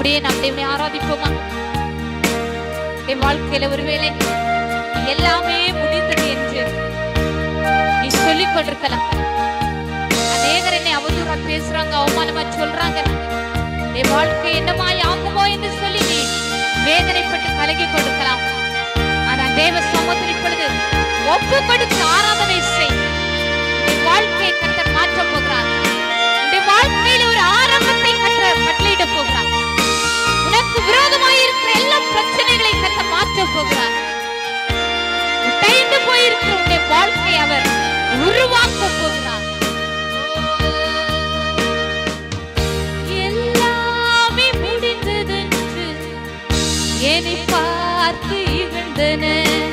அப்படியே நாம் தேவனை ஆராதிப்போமா என் வாழ்க்கையில ஒருவேளை எல்லாமே முடிந்தது என்று நீ சொல்லிக் கொண்டிருக்கலாம் அநேகர் என்னை அவதூறா பேசுறாங்க அவமானமா சொல்றாங்க என் வாழ்க்கை என்னமாய் ஆகுமோ என்று சொல்லி நீ வேதனைப்பட்டு கலங்கி கொடுக்கலாம் ஆனா தேவ சமூகத்தில் இப்பொழுது ஒப்பு கொடுத்து ஆராதனை செய் உன் வாழ்க்கையை கத்தர் மாற்ற போகிறார் உன் வாழ்க்கையில ஒரு ஆரம்பத்தை கத்தர் கட்டளையிட போகிறார் உனக்கு விரோதமாய் இருக்கிற எல்லா பிரச்சனைகளை கத்த மாற்ற போகிறார் உடைந்து போயிருக்கிற உன்னுடைய வாழ்க்கை அவர் உருவாக்க போகிறார் எல்லாமே முடிந்ததென்று என்னை பார்த்து இகழ்ந்தன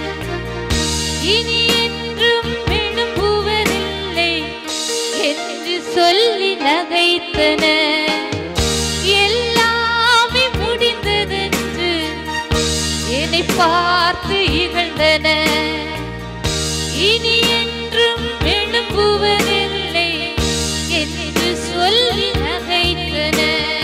இனி என்றும் விழும்புவதில்லை என்று சொல்லி நகைத்தன எல்லாமே முடிந்ததென்று என்னை பார்த்து இகழ்ந்தன இனி என்றும் எழும்புவதில்லை என்று சொல்லி நகைத்தன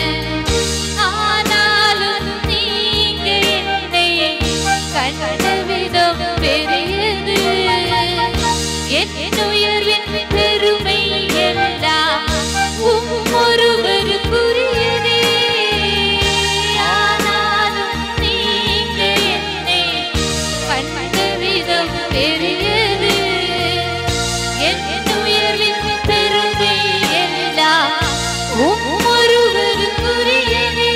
ஆனாலும் நீங்க என்னை கண்ட விதம் பெரியது என் உயர்வின் பெருமை எல்லாம் உம் ஒருவருக்குரியதே ஆனாலும் நீங்க என்னை கண்ட விதம் பெரியது என் உயர்வின் பெருமை எல்லாம் உம் ஒருவருக்குரியதே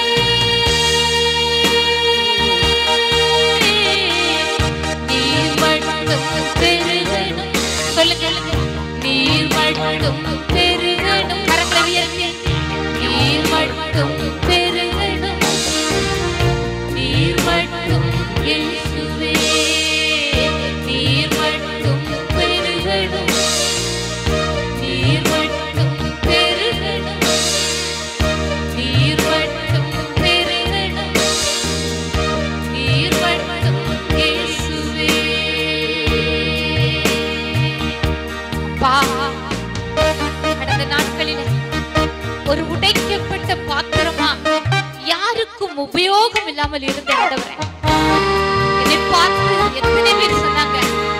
நீர் மட்டும் பெருகணும் சொல்லுங்க நீர் மட்டும் பெருகணும் கரங்களை உயர்த்தி நீர் மட்டும் பெருகணும் நீர் மட்டும் இயேசுவே நீர் மட்டும் பெருகணும் நீர் மட்டும் பெருகணும் நீர் மட்டும் பெருகணும் நீர் மட்டும் இயேசுவே அப்பா கடந்த நாட்களில் ஒரு உடைக்கப்பட்ட பாத்திரமா யாருக்கும் உபயோகம் இல்லாமல் இருந்த ஆண்டவரே என்னை பார்த்து எத்தனை பேர் சொன்னாங்க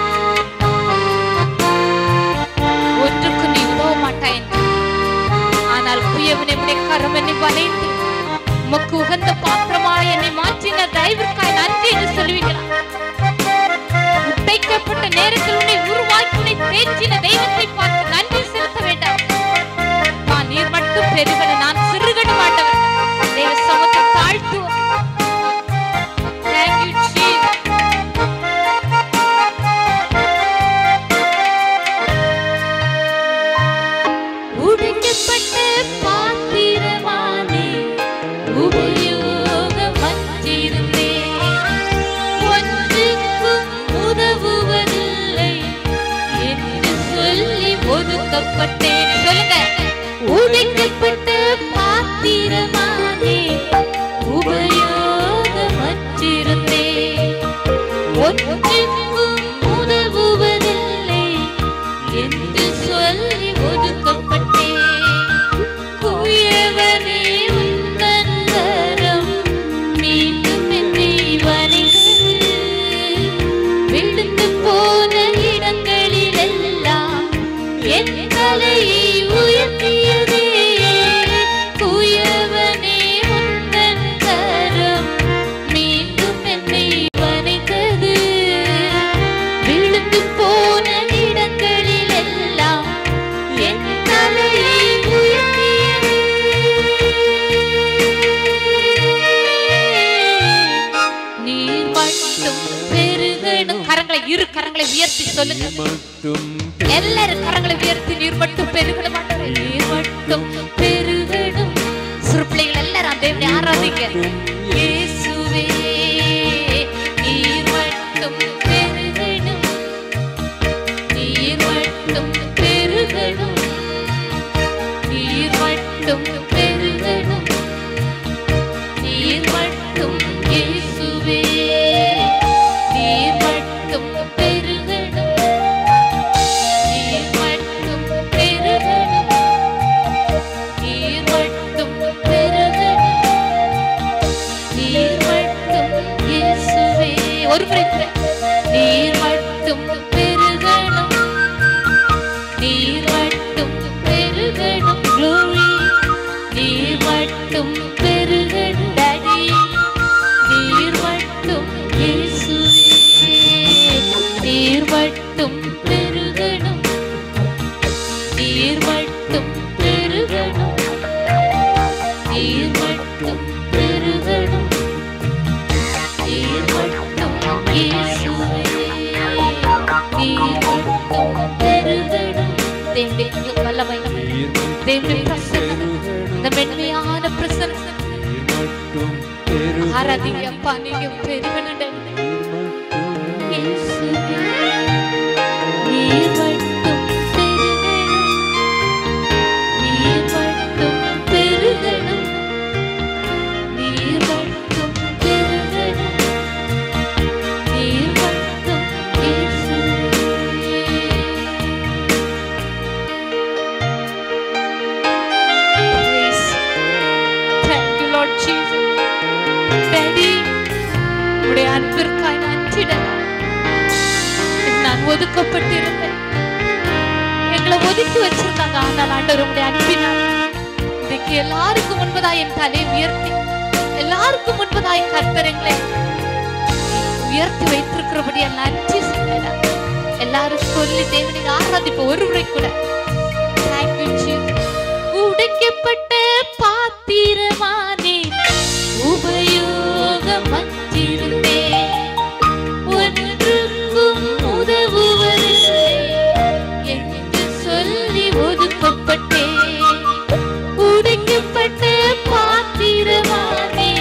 ஒன்றுக்கு நீ உதவ மாட்டாய் என்று. ஆனால் குயவனை உடைய கரம் என்னை வளைந்து உமக்கு உகந்த பாத்திரமாக என்னை மாற்றின தயவிற்காய் நன்றி என்று சொல்லுவீங்களா உடைக்கப்பட்ட நேரத்தில் உன்னை உருவாக்கி உன்னை தேற்றின தெய்வத்தை பார்த்து நன்றி செலுத்த வேண்டாம் நான் நீர் மட்டும் பெருகன நான் சிறுகன மாட்டவன் தேவ சமத்தை தாழ்த்துவோம் Thank you, Jesus. உடைக்கப்பட்ட பாத்திரமானே உபயோகமற்றிருந்தேன் ஒன்றுக்கும் உதவுவதில்லை என்று சொல்லி ஒதுக்கப்பட்டேன் சொல்லுங்க உடைக்கப்பட்ட பாத்திரமானே உபயோகமற்றிருந்தேன் ஒன்றுக்கும் உதவுவதில்லை என்று சொல்லி ஒதுக்கப்பட்டேன் குயவனே உந்தன் கரம் மீண்டும் என்னை வரைந்தது. விழுந்து போன இடங்களிலெல்லாம் என் தலையை உயர்த்தியதே குயவனே உந்தன் கரம் மீண்டும் என்னை வரைந்தது விழுந்து போன இடங்களிலெல்லாம் என் தலையை உயர்த்தியதே. நீர் மட்டும் பெருகணும் கரங்களை இரு கரங்களை உயர்த்தி சொல்லுங்க மட்டும் எல்லாரும் கரங்களை உயர்த்தி நீர் மட்டும் பெருகணும் ஆண்டவரே. நீர் மட்டும் பெருகணும் சிறு பிள்ளைகள் எல்லாரும் தேவனை ஆராதிங்க இயேசுவே நீர் மட்டும் பெருகணும் நீர் மட்டும் பெருகணும் நீர் மட்டும் பெருகணும் நீர் மட்டும் இயேசுவே நீர் மட்டும் பெருகணும் நீர் மட்டும் பெருகணும் நீர் மட்டும் பெருகணும் மட்டும் பெருகணும் glory நீர் மட்டும் பெருகணும் daddy நீர் மட்டும் இயேசுவே நீர் மட்டும் பெருகணும் நீர் மட்டும் பெருகணும் நீர் மட்டும் பெருகணும் நீர் மட்டும் இயேசுவே நீர் மட்டும் பெருகணும் தேவனுடைய வல்லமை தேவனுடைய பிரசன்னம் இந்த மென்மையான பிரசன்னம் ஆராதிங்க அப்பா நீங்க பெருகணும் இயேசுவே நீர் மட்டும் பெருகணும் நீர் மட்டும் பெருகணும் நீர் மட்டும் பெருகணும் நீர் மட்டும் இயேசுவே Praise. Thank you, Lord Jesus. Daddy, உடைய அன்பிற்காய் நன்றிடலாம் நான் ஒதுக்கப்பட்டிருந்தேன் எங்களை ஒதுக்கி வச்சிருந்தாங்க ஆனால் ஆண்டவர் உங்களுடைய அன்பினால் இன்றைக்கு எல்லாருக்கும் முன்பதாய் என் தலை உயர்த்தி எல்லாருக்கும் முன்பதாய் கர்த்தர் எங்களை உயர்த்தி வைத்திருக்கிறபடி நன்றி சொல்லுகிறார் எல்லாரும் சொல்லி தேவனை ஆராதிப்ப ஒரு முறை கூட Thank you, Jesus. உடைக்கப்பட்ட பாத்திரமானே உபயோகமற்றிருந்தேன் ஒன்றுக்கும் உதவுவதில்லை என்று சொல்லி ஒதுக்கப்பட்டேன் உடைக்கப்பட்ட பாத்திரமானே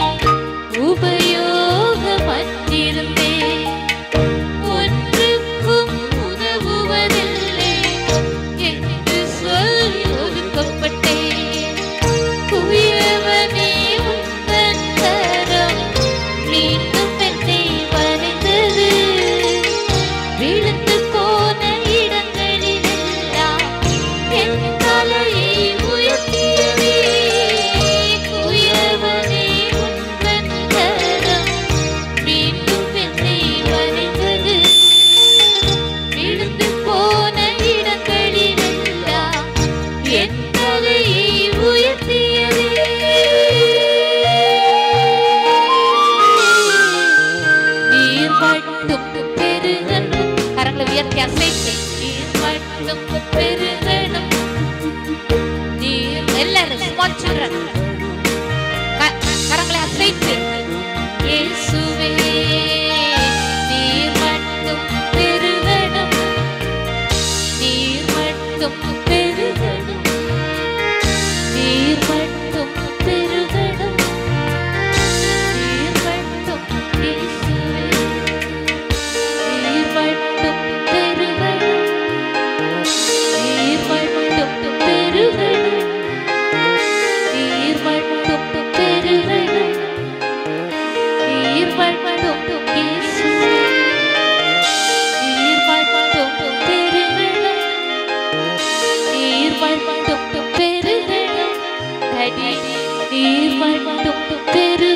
உபயோகமற்றிருந்தேன் ஒன்றுக்கும் உதவுவதில்லை என்று சொல்லி ஒதுக்கப்பட்டேன் குயவனே உந்தன் கரம் மீண்டும் என்னை வரைந்தது விழுந்து போன இடங்களிலெல்லாம் என் தலையை உயர்த்தியதே குயவனே உந்தன் கரம் மீண்டும் என்னை வரைந்தது விழுந்து போன இடங்களிலெல்லாம் என் தலையை உயர்த்தியதே நீர் மட்டும் பெருகணும் கரங்களை உயர்த்தி அசைத்து நீர் மட்டும் பெருகணும் நீர் எல்லாரும் small children. க- கரங்களை அசைத்து இயேசுவே நீர் மட்டும் பெருகணும் நீர் மட்டும் பெருகணும் நீர் மட்டும் பெருகணும் நீர் மட்டும் இயேசுவே நீர் மட்டும் பெருகணும் நீர் மட்டும் பெருகணும் நீர் மட்டும் பெருகணும் நீர் மட்டும் இயேசுவே நீர் மட்டும் பெருகணும் நீர் மட்டும் பெருகணும் அடி நீர் மட்டும் பெருகணும்